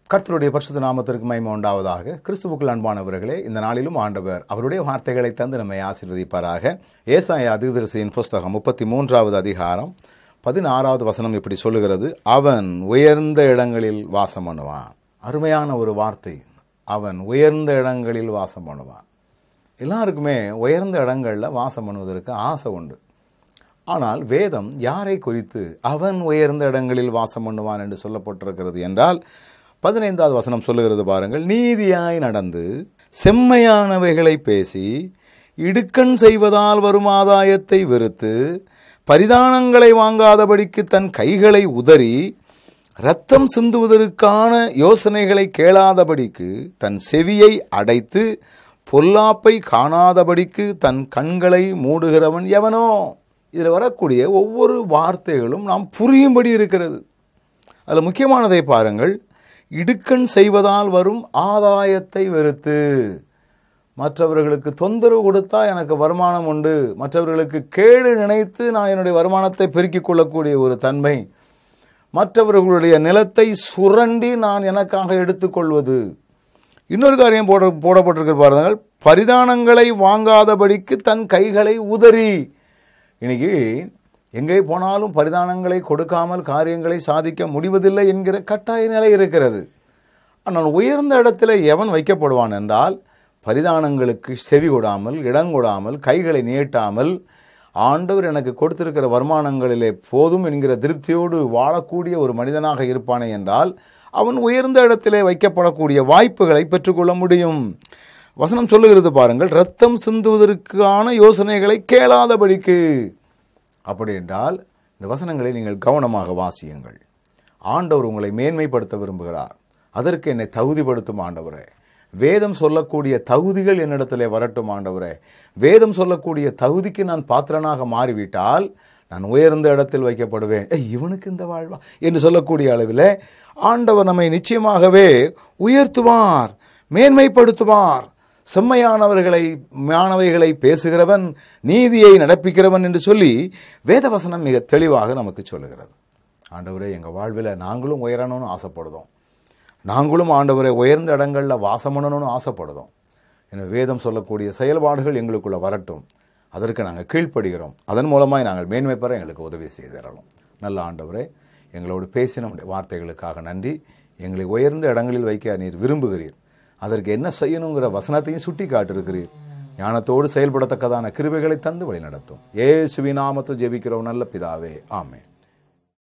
கர்த்தருடைய பரிசுத்த நாமத்திற்கு மகிமை உண்டாவதாக கிறிஸ்துவுக்குள் அன்பானவர்களே இந்த நாளிலும் ஆண்டவர் அவருடைய வார்த்தைகளை தந்து நம்மை ஆசீர்வதிப்பாராக ஏசாய அதிர்தரிசியின் புஸ்தகம் முப்பத்தி மூன்றாவது அதிகாரம் பதினாறாவது வசனம் இப்படி சொல்லுகிறது அவன் உயர்ந்த இடங்களில் வாசம் பண்ணுவான் அருமையான ஒரு வார்த்தை அவன் உயர்ந்த இடங்களில் வாசம் பண்ணுவான் எல்லாருக்குமே உயர்ந்த இடங்களில் வாசம் பண்ணுவதற்கு ஆசை உண்டு ஆனால் வேதம் யாரை குறித்து அவன் உயர்ந்த இடங்களில் வாசம் பண்ணுவான் என்று சொல்லப்பட்டிருக்கிறது என்றால் பதினைந்தாவது வசனம் சொல்லுகிறது பாருங்கள் நீதியாய் நடந்து செம்மையானவைகளை பேசி இடுக்கண் செய்வதால் வரும் ஆதாயத்தை வெறுத்து பரிதானங்களை வாங்காதபடிக்கு தன் கைகளை உதறி இரத்தம் சிந்துவதற்கான யோசனைகளை கேளாதபடிக்கு தன் செவியை அடைத்து பொல்லாப்பை காணாதபடிக்கு தன் கண்களை மூடுகிறவன் எவனோ இதில் வரக்கூடிய ஒவ்வொரு வார்த்தைகளும் நாம் புரியும்படி இருக்கிறது அதில் முக்கியமானதை பாருங்கள் இடுக்கண் செய்வதால் வரும் ஆதாயத்தை வெறுத்து மற்றவர்களுக்கு தொந்தரவு கொடுத்தா எனக்கு வருமானம் உண்டு மற்றவர்களுக்கு கேடு நினைத்து நான் என்னுடைய வருமானத்தை பெருக்கிக் கொள்ளக்கூடிய ஒரு தன்மை மற்றவர்களுடைய நிலத்தை சுரண்டி நான் எனக்காக எடுத்துக்கொள்வது இன்னொரு காரியம் போட போடப்பட்டிருக்க பாருங்கள் பரிதானங்களை வாங்காதபடிக்கு தன் கைகளை உதறி இன்னைக்கு எங்கே போனாலும் பரிதானங்களை கொடுக்காமல் காரியங்களை சாதிக்க முடிவதில்லை என்கிற கட்டாய நிலை இருக்கிறது ஆனால் உயர்ந்த இடத்துல எவன் வைக்கப்படுவான் என்றால் பரிதானங்களுக்கு செவி கொடாமல் இடங்கொடாமல் கைகளை நீட்டாமல் ஆண்டவர் எனக்கு கொடுத்திருக்கிற வருமானங்களிலே போதும் என்கிற திருப்தியோடு வாழக்கூடிய ஒரு மனிதனாக இருப்பானே என்றால் அவன் உயர்ந்த இடத்திலே வைக்கப்படக்கூடிய வாய்ப்புகளை பெற்றுக்கொள்ள முடியும் வசனம் சொல்லுகிறது பாருங்கள் ரத்தம் சிந்துவதற்கான யோசனைகளை கேளாதபடிக்கு அப்படி என்றால் இந்த வசனங்களை நீங்கள் கவனமாக வாசியுங்கள் ஆண்டவர் உங்களை மேன்மைப்படுத்த விரும்புகிறார் அதற்கு என்னை தகுதிப்படுத்தும் ஆண்டவரே வேதம் சொல்லக்கூடிய தகுதிகள் என்னிடத்திலே வரட்டும் ஆண்டவரே வேதம் சொல்லக்கூடிய தகுதிக்கு நான் பாத்திரனாக மாறிவிட்டால் நான் உயர்ந்த இடத்தில் வைக்கப்படுவேன் ஏய் இவனுக்கு இந்த வாழ்வா என்று சொல்லக்கூடிய அளவில் ஆண்டவர் நம்மை நிச்சயமாகவே உயர்த்துவார் மேன்மைப்படுத்துவார் செம்மையானவர்களை மாணவைகளை பேசுகிறவன் நீதியை நடப்பிக்கிறவன் என்று சொல்லி வேதவசனம் மிக தெளிவாக நமக்கு சொல்லுகிறது ஆண்டவரே எங்கள் வாழ்வில் நாங்களும் உயரணும்னு ஆசைப்படுதோம் நாங்களும் ஆண்டவரை உயர்ந்த இடங்களில் வாசம் பண்ணணும்னு ஆசைப்படுதோம் எனவே வேதம் சொல்லக்கூடிய செயல்பாடுகள் எங்களுக்குள்ள வரட்டும் அதற்கு நாங்கள் கீழ்ப்படுகிறோம் அதன் மூலமாக நாங்கள் மேன்மை பெற எங்களுக்கு உதவி செய்து தரணும் நல்ல ஆண்டவரே எங்களோடு பேசின வார்த்தைகளுக்காக நன்றி எங்களை உயர்ந்த இடங்களில் வைக்க நீர் விரும்புகிறீர் அதற்கு என்ன செய்யணுங்கிற வசனத்தையும் சுட்டி காட்டிருக்கிறீர் ஞானத்தோடு செயல்படத்தக்கதான கிருபைகளை தந்து வழி நடத்தும் ஏ சுவிநாமத்தில் ஜெபிக்கிறோம் நல்ல பிதாவே ஆமே